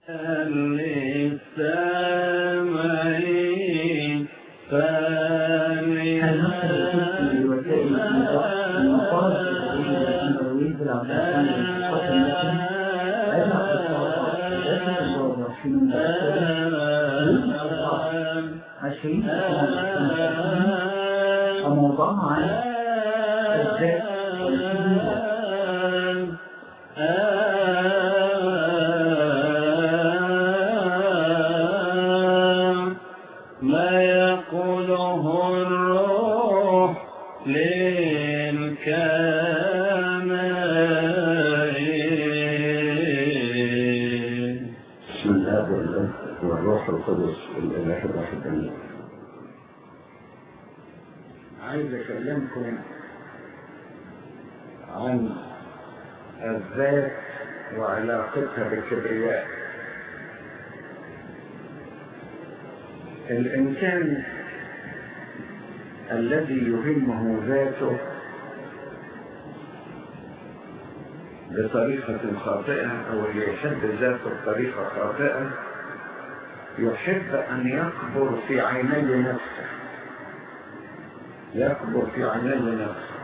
للسماء هل نقدر في وسائل الإيضاح المقاصد التي نريد العبد الرحمن الخط المتن أجمع الصلاة والرحيم عشرين وموضوعها عن الذات والسلوك ما يقوله الروح للكامل بسم الله والابن والروح القدس الاله الواحد امين عايز اكلمكم عن الذات وعلاقتها بالكبرياء الانسان الذي يهمه ذاته بطريقة خاطئة أو اللي يحب ذاته بطريقة خاطئة يحب أن يكبر في عيني نفسه يكبر في عيني نفسه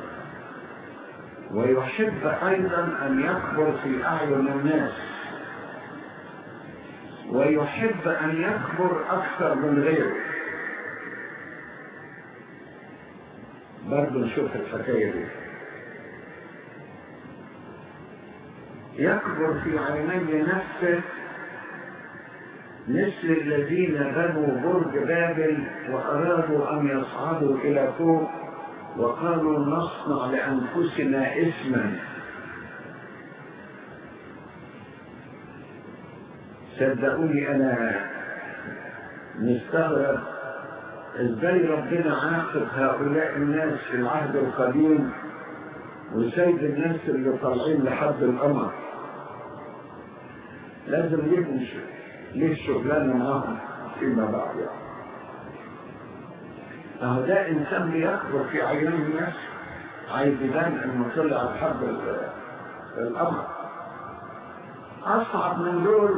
ويحب أيضا أن يكبر في أعين الناس ويحب أن يكبر أكثر من غيره برضه نشوف الحكاية دي يكبر في عيني نفسه مثل الذين بنوا برج بابل وأرادوا أن يصعدوا إلى فوق وقالوا نصنع لأنفسنا اسما صدقوني أنا مستغرب ازاي ربنا عاقب هؤلاء الناس في العهد القديم وسيد الناس اللي طالعين لحد القمر لازم يبقوا ليه الشغلانه معاهم فيما بعد يعني اهو ده انسان بيكبر في عيون الناس عايز يبان انه طلع لحد ال- القمر اصعب من دول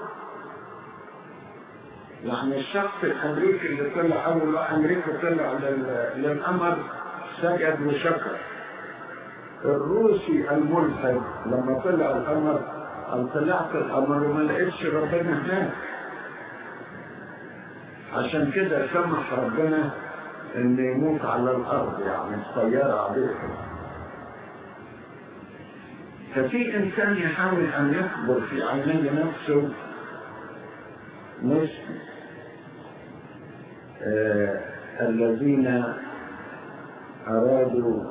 يعني الشخص الامريكي اللي طلع اول ما امريكا طلع لل- للقمر سجد وشكر الروسي الملحد لما طلع القمر قال طلعت القمر وما لقيتش ربنا هناك عشان كده سمح ربنا ان يموت على الارض يعني السيارة عليه ففي انسان يحاول ان يكبر في عيني نفسه مثل آه الذين ارادوا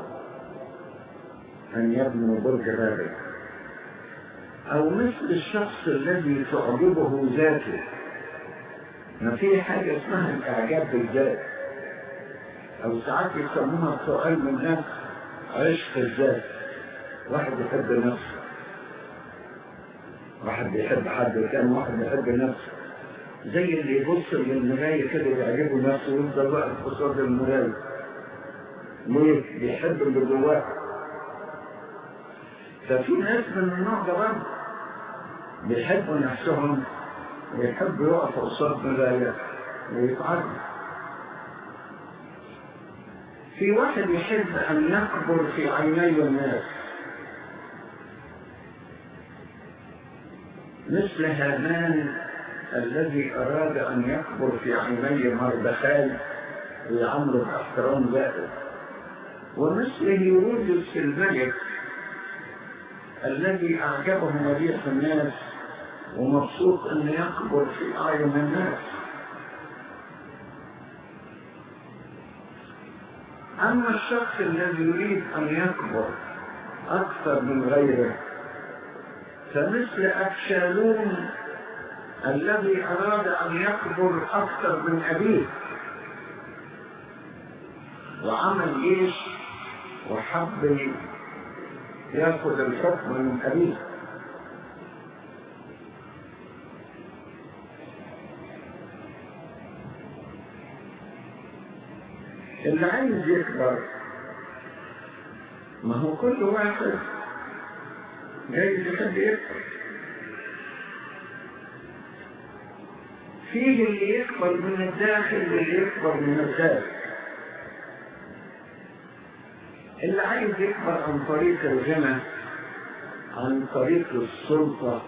أن يبنوا برج بابل أو مثل الشخص الذي تعجبه ذاته ما في حاجة اسمها الإعجاب بالذات أو ساعات يسموها بتوع علم النفس عشق الذات واحد يحب نفسه واحد بيحب حد تاني واحد بيحب نفسه زي اللي يبص للمراية كده يعجبه نفسه ويفضل واقف قصاد المراية ليه؟ بيحب اللي جواه ففي ناس من النوع ده برضه بيحبوا نفسهم ويحبوا يقفوا قصاد مراية ويتعرضوا في واحد يحب أن يكبر في عيني الناس مثل هامان الذي أراد أن يكبر في عيني مردخاي ويعامله باحترام ذاته ومثل هيرودس الملك الذي أعجبه مديح الناس ومبسوط أن يكبر في أعين الناس أما الشخص الذي يريد أن يكبر أكثر من غيره فمثل أبشالوم الذي أراد أن يكبر أكثر من أبيه وعمل جيش وحب ياخذ الحكم من أبيه اللي عايز يكبر ما هو كل واحد جاي يحب يكبر فيه اللي يكبر من الداخل واللي يكبر من الخارج اللي عايز يكبر عن طريق الغنى عن طريق السلطة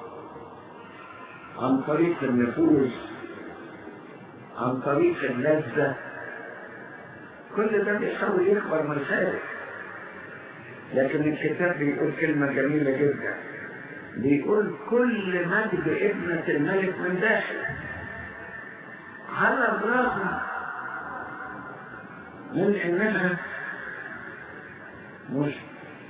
عن طريق النفوذ عن طريق اللذة كل ده بيحاول يكبر من الخارج لكن الكتاب بيقول كلمة جميلة جدا بيقول كل مجد ابنة الملك من داخل على الرغم من انها مش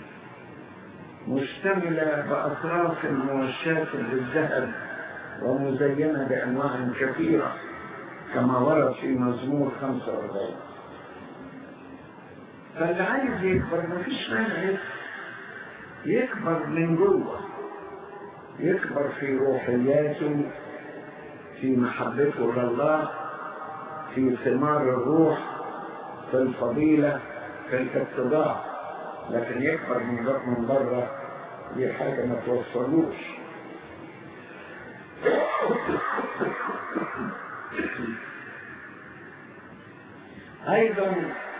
مشتملة بأطراف موشاة بالذهب ومزينة بأنواع كثيرة كما ورد في مزمور 45 فاللي عايز يكبر مفيش مانع يكبر من جوه يكبر في روحياته في محبته لله في ثمار الروح في الفضيلة في الاتضاع لكن يكبر من بره من بره دي حاجة ما توصلوش أيضا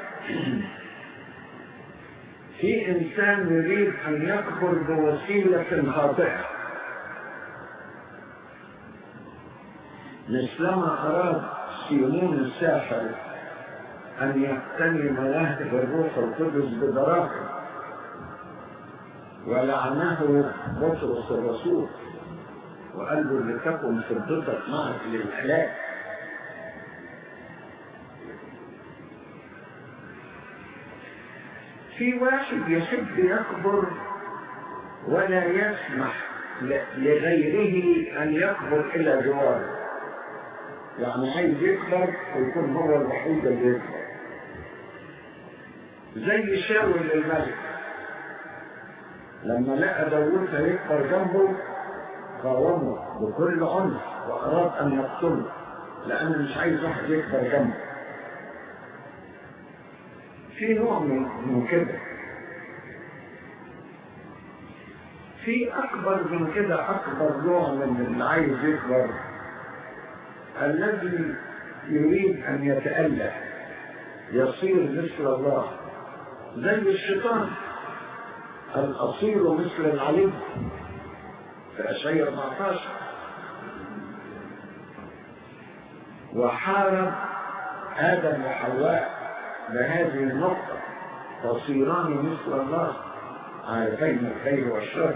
في إنسان يريد أن يكبر بوسيلة خاطئة مثلما أراد سيمون الساحر أن يقتني مواهب الروح القدس بدراهم ولعنه بطرس الرسول وقال له لتكن فضتك معك للهلاك في واحد يحب يكبر ولا يسمح لغيره أن يكبر إلى جواره يعني عايز يكبر ويكون هو الوحيد اللي يكبر زي شاول الملك لما لقى داوود هيكبر جنبه قاومه بكل عنف وأراد أن يقتله لأنه مش عايز واحد يكبر جنبه في نوع من من كده في أكبر من كده أكبر نوع من اللي عايز يكبر الذي يريد أن يتأله يصير مثل الله زي الشيطان الأصيل مثل العليم في أشياء 14 وحارب آدم وحواء بهذه النقطة تصيران مثل الله عارفين الخير والشر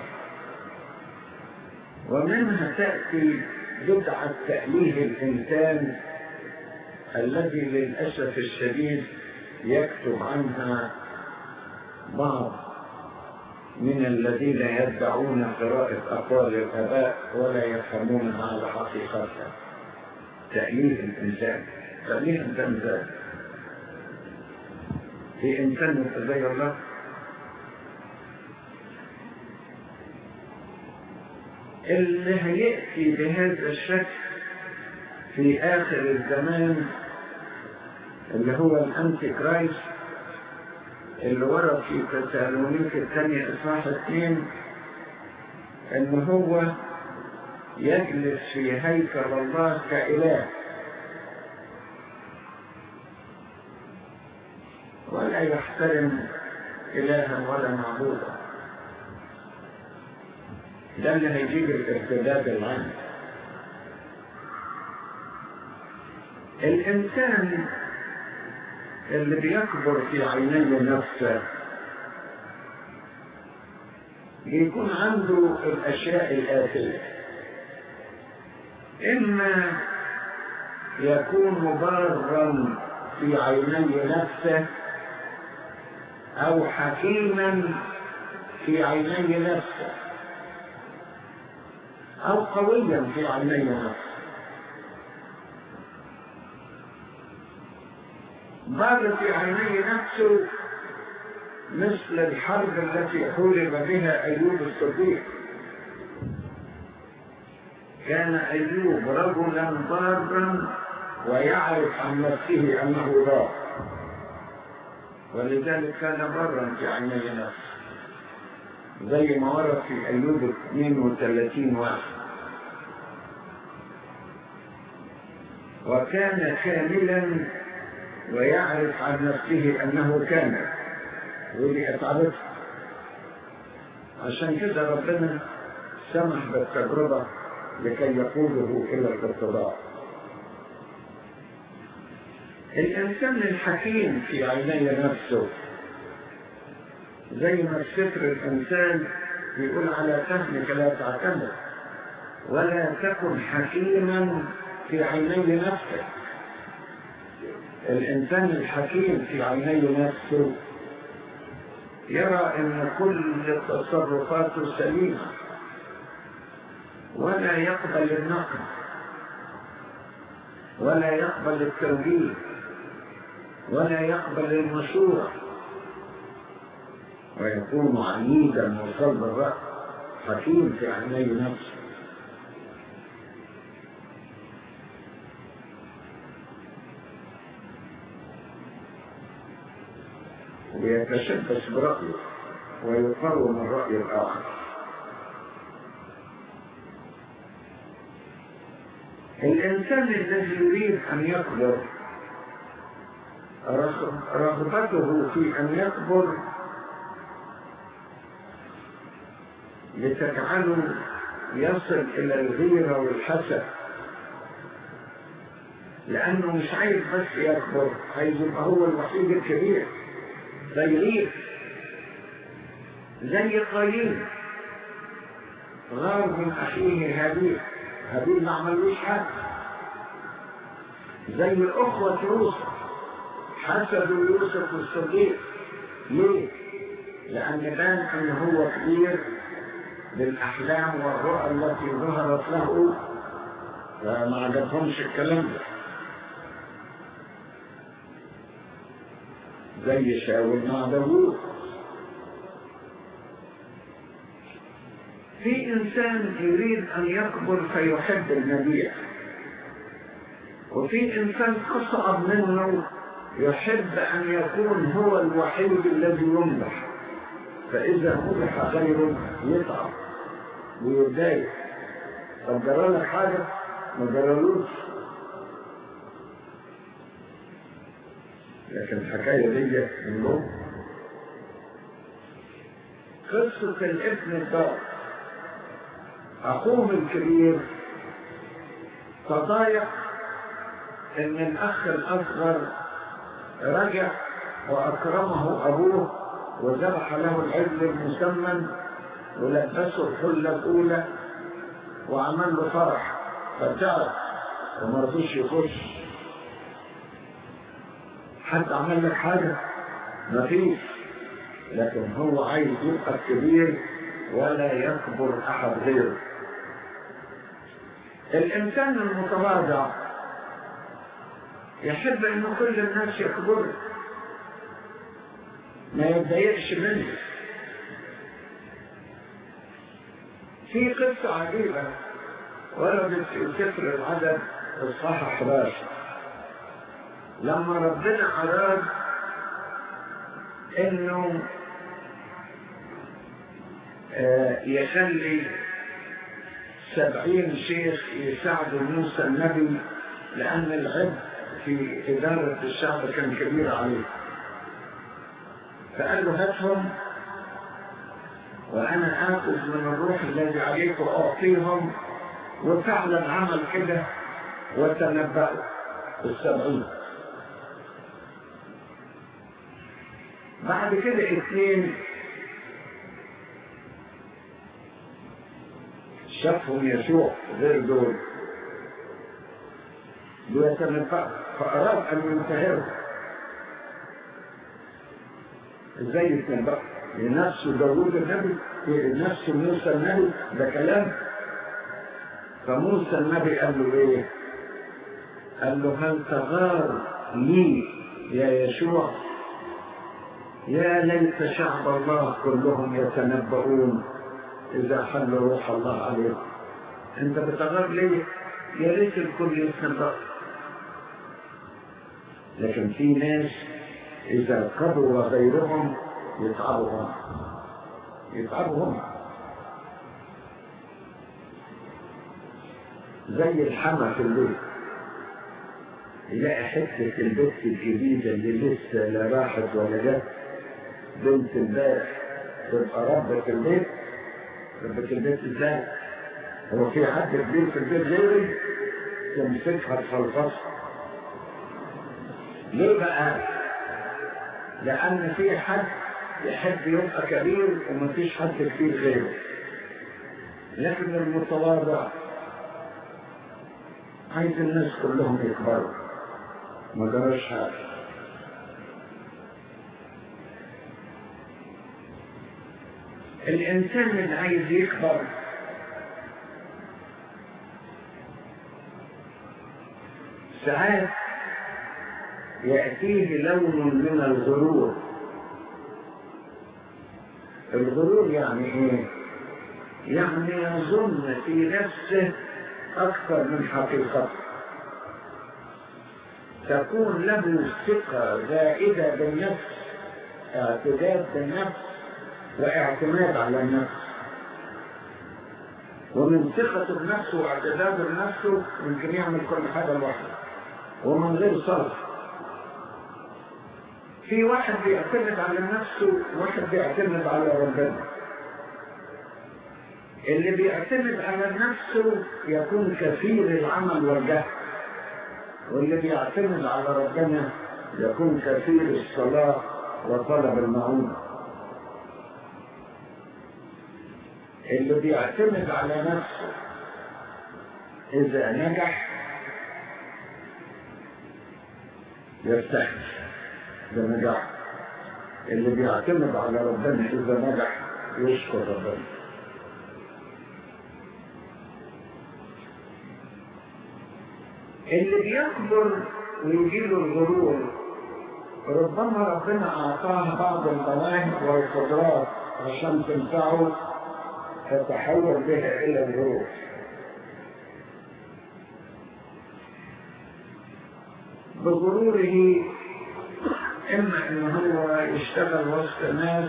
ومنها تأتي بدعة تأليه الإنسان الذي للأسف الشديد يكتب عنها بعض من الذين يدعون قراءة أقوال الآباء ولا يفهمونها على حقيقتها تأليه الإنسان تأليه الإنسان ذلك في إنسان يتغير الله اللي هيأتي بهذا الشكل في آخر الزمان اللي هو الأنتي كرايست اللي ورد في تسالونيك الثانية إصحاح اثنين إن هو يجلس في هيكل الله كإله ولا يحترم إلها ولا معبودا ده اللي هيجيب الارتداد العام الإنسان اللي بيكبر في عيني نفسه بيكون عنده الأشياء الآتية إما يكون بارا في عيني نفسه أو حكيما في عيني نفسه أو قويا في عيني نفسه بار في عيني نفسه مثل الحرب التي حولب بها أيوب الصديق كان أيوب رجلا بارا ويعرف عن نفسه أنه بار ولذلك كان برا في عيني نفسه زي ما ورد في أيوب 32 واحد وكان كاملا ويعرف عن نفسه أنه كامل ودي أتعبته عشان كده ربنا سمح بالتجربة لكي يقوده إلى الارتضاء الإنسان الحكيم في عيني نفسه زي ما السفر الإنسان بيقول على فهمك لا تعتمد ولا تكن حكيما في عيني نفسك الإنسان الحكيم في عيني نفسه يرى أن كل تصرفاته سليمة ولا يقبل النقد ولا يقبل التوجيه ولا يقبل المشورة ويكون عنيدا وصلب الرأس حكيم في عيني نفسه ويتشبث برأيه ويقاوم الرأي الآخر الإنسان الذي يريد أن يكبر رغبته في أن يكبر لتجعله يصل إلى الغيرة والحسد لأنه مش عايز بس يكبر عايز يبقى هو الوحيد الكبير زي زي قايين غار من أخيه هابيل هابيل ما عملوش حاجة زي الأخوة يوسف حسدوا يوسف الصديق ليه؟ لأن بان أن هو كبير بالأحلام والرؤى التي ظهرت له فما عجبهمش الكلام ده زي شاول مع داوود في إنسان يريد أن يكبر فيحب المبيع وفي إنسان أصعب منه يحب أن يكون هو الوحيد الذي يمدح فإذا مدح غيره يتعب ويتضايق طب جرالك حاجة ما جرالوش لكن الحكاية دي من جوه قصة الابن الضار أخوه الكبير تضايق إن الأخ الأصغر رجع وأكرمه أبوه وذبح له العجل المسمن ولبسه الحلة الأولى وعمل له فرح فتعب وما رضيش يخش حد عمل لك حاجة مفيش لكن هو عايز يبقى كبير ولا يكبر أحد غيره الإنسان المتواضع يحب أن كل الناس يكبروا ما يتضايقش منه في قصة عجيبة وردت في سفر العدد إصحاح 11 لما ربنا أراد إنه يخلي سبعين شيخ يساعدوا موسى النبي لأن العبء في إدارة الشعب كان كبير عليه فقال له هاتهم وأنا آخذ من الروح الذي عليك وأعطيهم وفعلا عمل كده وتنبأوا السبعين بعد كده اثنين شافهم يسوع غير دول بيتنبأوا فأراد أن ينتهروا ازاي يتنبأوا لنفس داوود النبي لنفس موسى النبي ده كلام فموسى النبي قال له ايه قال له هل تغار لي يا يشوع يا ليت شعب الله كلهم يتنبؤون إذا حل روح الله عليهم أنت بتغار ليه؟ يا ريت الكل يتنبأ لكن في ناس إذا كبر غيرهم يتعبوا هم يتعبوا هم زي الحمى في الليل يلاقي حتة البيت الجديدة اللي لسه لا راحت ولا جت بنت امبارح تبقى ربة البيت ربة البيت ازاي؟ هو في حد كبير في البيت غيري تمسكها تخلصها ليه بقى؟ لأن في حد يحب يبقى كبير ومفيش حد كبير غيره لكن المتواضع عايز الناس كلهم يكبروا ما جراش حاجة الإنسان اللي عايز يكبر ساعات يأتيه لون من الغرور الغرور يعني ايه؟ يعني يظن في نفسه أكثر من حقيقته تكون له ثقة زائدة بالنفس اعتداد بالنفس واعتماد على النفس ومن ثقة النفس واعتداد النفس يمكن يعمل كل حاجة لوحده ومن غير صرف في واحد بيعتمد على نفسه وواحد بيعتمد على ربنا اللي بيعتمد على نفسه يكون كثير العمل والجهد واللي بيعتمد على ربنا يكون كثير الصلاة وطلب المعونة اللي بيعتمد على نفسه إذا نجح يرتاح ده نجح اللي بيعتمد على ربنا إذا نجح يشكر ربنا اللي بيكبر ويجيله الغرور ربما ربنا أعطاه بعض المواهب والقدرات عشان تنفعه فتحول بها إلى الغرور بغروره إما إن هو يشتغل وسط ناس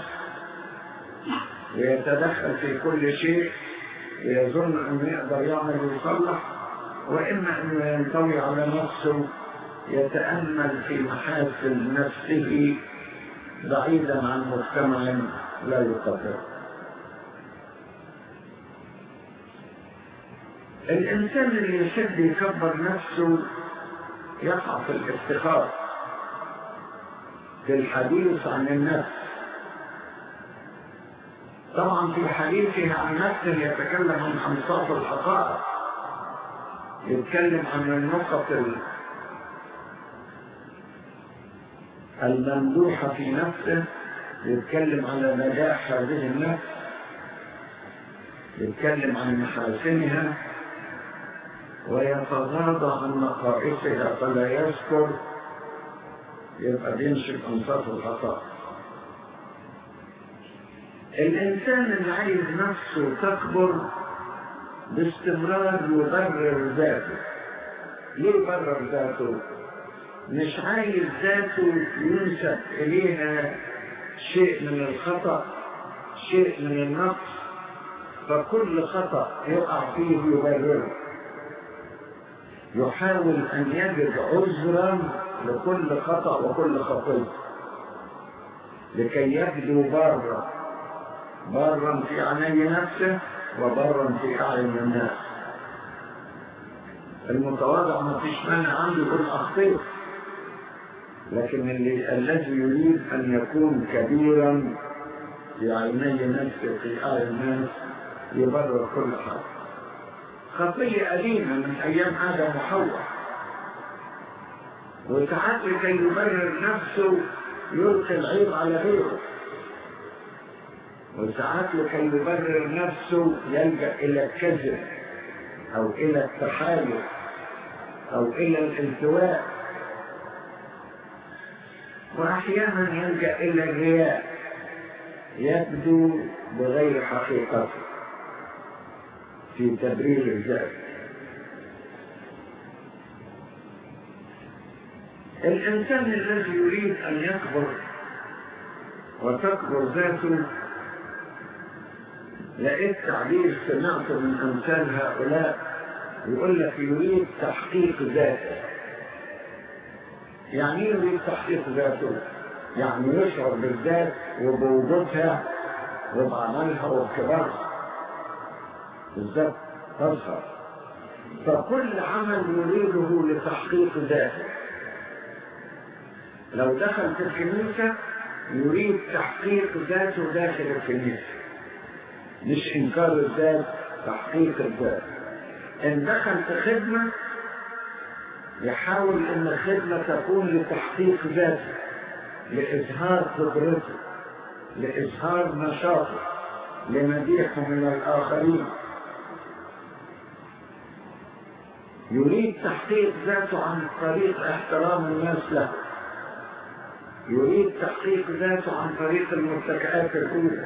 ويتدخل في كل شيء ويظن أنه يقدر يعمل ويصلح وإما أنه ينطوي على نفسه يتأمل في محاسن نفسه بعيدا عن مجتمع لا يقدر الإنسان اللي يحب يكبر نفسه يقع في الافتخار في الحديث عن النفس طبعا في حديثه عن نفسه يتكلم عن أنصاف الحقائق يتكلم عن النقط الممدوحة في نفسه يتكلم على نجاح هذه النفس يتكلم عن محاسنها ويتغاضى عن نقائصها فلا يذكر يبقى بينشف انصاف الخطا الانسان اللي عايز نفسه تكبر باستمرار يبرر ذاته ليه يبرر ذاته مش عايز ذاته ينسب اليها شيء من الخطا شيء من النقص فكل خطا يقع فيه يبرره يحاول أن يجد عذرا لكل خطأ وكل خطية لكي يبدو بارا بارا في عيني نفسه وبارا في أعين الناس المتواضع ما فيش مانع عنده يقول أخطير لكن اللي الذي يريد أن يكون كبيرا في عيني نفسه في أعين الناس يبرر كل حاجة خطية قديمة من أيام آدم وحواء وساعات لكي يبرر نفسه يلقي العيب على غيره وساعات لكي يبرر نفسه يلجأ إلى الكذب أو إلى التحايل أو إلى الالتواء وأحيانا يلجأ إلى الرياء يبدو بغير حقيقته في تبرير الذات الإنسان الذي يريد أن يكبر وتكبر ذاته لقيت تعبير سمعته من أمثال هؤلاء يقول لك يريد تحقيق ذاته يعني ايه يريد تحقيق ذاته يعني يشعر بالذات وبوجودها وبعملها وبكبرها بالذات تظهر فكل عمل يريده لتحقيق ذاته لو دخل في الكنيسة يريد تحقيق ذاته داخل الكنيسة مش إنكار الذات تحقيق الذات إن دخل في خدمة يحاول أن الخدمة تكون لتحقيق ذاته لإظهار قدرته لإظهار نشاطه لمديحه من الآخرين يريد تحقيق ذاته عن طريق احترام الناس له يريد تحقيق ذاته عن طريق المتكئات الأولى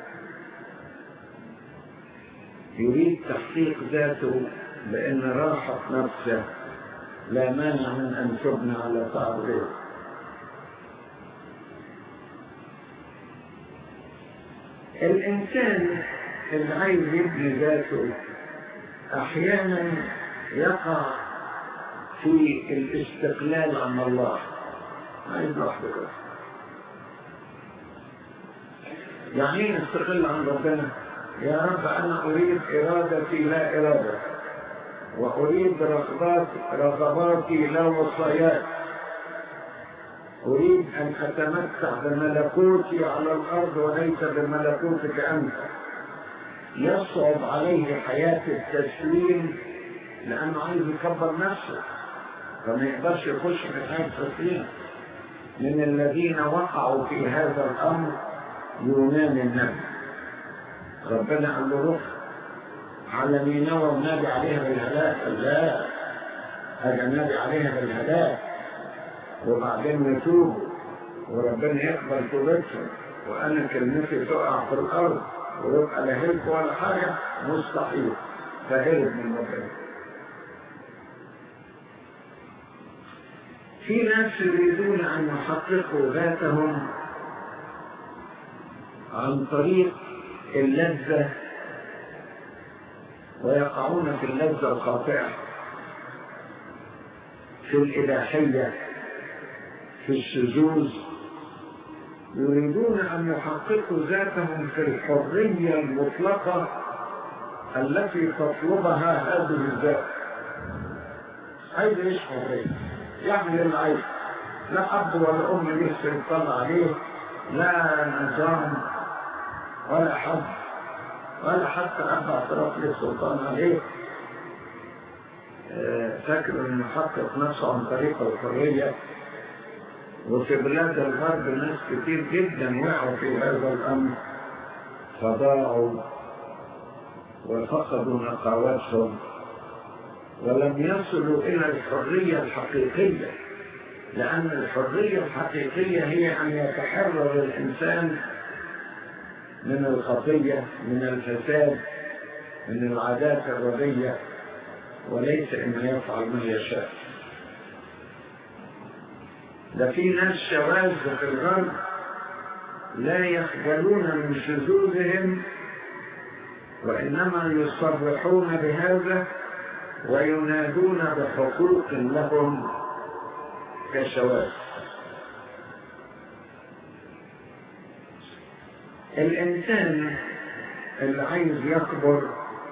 يريد تحقيق ذاته بأن راحة نفسه لا مانع من أن تبنى على تعب غيره الإنسان اللي عايز يبني ذاته أحيانا يقع في الاستقلال عن الله عايز لوحده كده يعني ايه نستقل عن ربنا يا رب انا اريد ارادتي لا اراده واريد رغبات رغباتي لا وصايات اريد ان اتمتع بملكوتي على الارض وليس بملكوتك انت يصعب عليه حياه التسليم لانه عايز يكبر نفسه فما يقدرش يخش في حياه التسليم من الذين وقعوا في هذا الامر يونان النبي ربنا قال له روح على نينوى ونادي عليها بالهلاك قال لا هذا نادي عليها بالهلاك وبعدين يتوب وربنا يقبل توبتهم وانا كلمتي تقع في الارض ويبقى لا هلك ولا حاجه مستحيل فهرب من ربنا في ناس يريدون ان يحققوا ذاتهم عن طريق اللذة ويقعون في اللذة الخاطئة في الإباحية في الشذوذ يريدون أن يحققوا ذاتهم في الحرية المطلقة التي تطلبها هذه الذات عايز ايش حرية يعمل اللي عايز لا أب ولا أم ليه سلطان عليه لا نظام ولا حد ولا حتى أب اعتراف للسلطان عليه فاكر انه يحقق نفسه عن طريق الحرية وفي بلاد الغرب ناس كتير جدا وقعوا في هذا الأمر فضاعوا وفقدوا نقاوتهم ولم يصلوا إلى الحرية الحقيقية لأن الحرية الحقيقية هي أن يتحرر الإنسان من الخطية من الفساد من العادات الردية وليس أن يفعل ما يشاء ده في ناس شواذ في الغرب لا يخجلون من شذوذهم وإنما يصرحون بهذا وينادون بحقوق لهم كشواذ الإنسان اللي عايز يكبر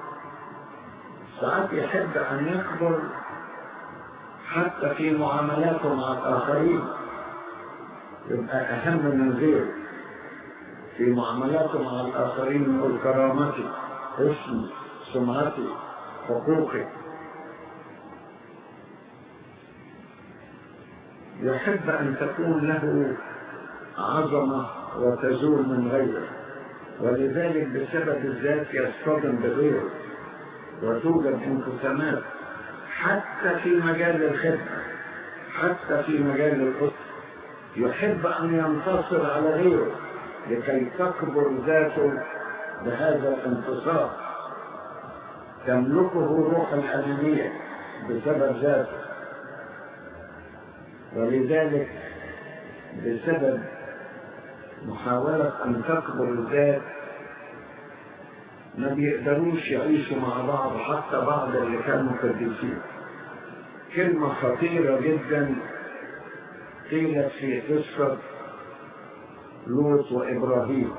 ساعات يحب أن يكبر حتى في معاملاته مع الآخرين يبقى أهم من غيره في معاملاته مع الآخرين يقول كرامتي اسمي سمعتي حقوقي يحب أن تكون له عظمة وتزول من غيره ولذلك بسبب الذات يصطدم بغيره وتوجد انقسامات حتى في مجال الخدمة حتى في مجال الأسرة يحب أن ينتصر على غيره لكي تكبر ذاته بهذا الانتصار تملكه روح الأنانية بسبب ذاته ولذلك بسبب محاولة أن تكبر الذات ما بيقدروش يعيشوا مع بعض حتى بعض اللي كانوا قديسين كلمة خطيرة جدا قيلت في قصة لوط وإبراهيم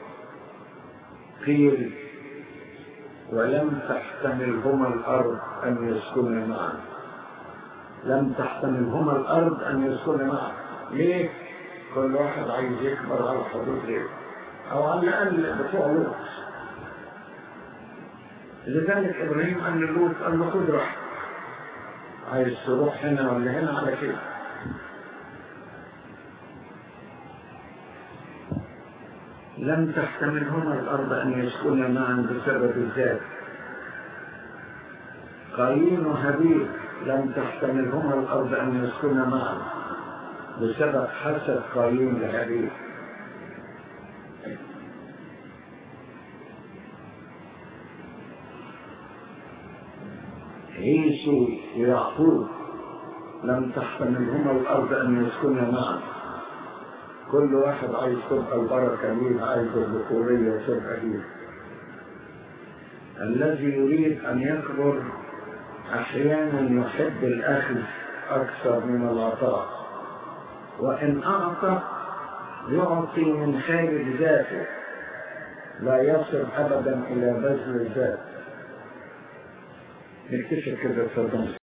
قيل ولم تحتملهما الأرض أن يسكنا معا لم تحتملهما الأرض أن يسكنا معا ليه؟ كل واحد عايز يكبر على حدود غيره أو على الأقل بتوع لوط لذلك إبراهيم قال للوط قال له خد راحتك عايز تروح هنا ولا هنا على كده لم تحتملهما الأرض أن يسكن معا بسبب الذات قايين وهابيل لم تحتملهما الأرض أن يسكن معا بسبب حسد قايين لهابيل عيسو ويعقوب لم تحتملهما الأرض أن يسكن معا كل واحد عايز تبقى البركة ليه عايز الذكورية تبقى ليه الذي يريد أن يكبر أحيانا يحب الأخذ أكثر من العطاء وإن أعطى يعطي من خارج ذاته لا يصل أبدا إلى بذل الذات نكتشف كده تصدق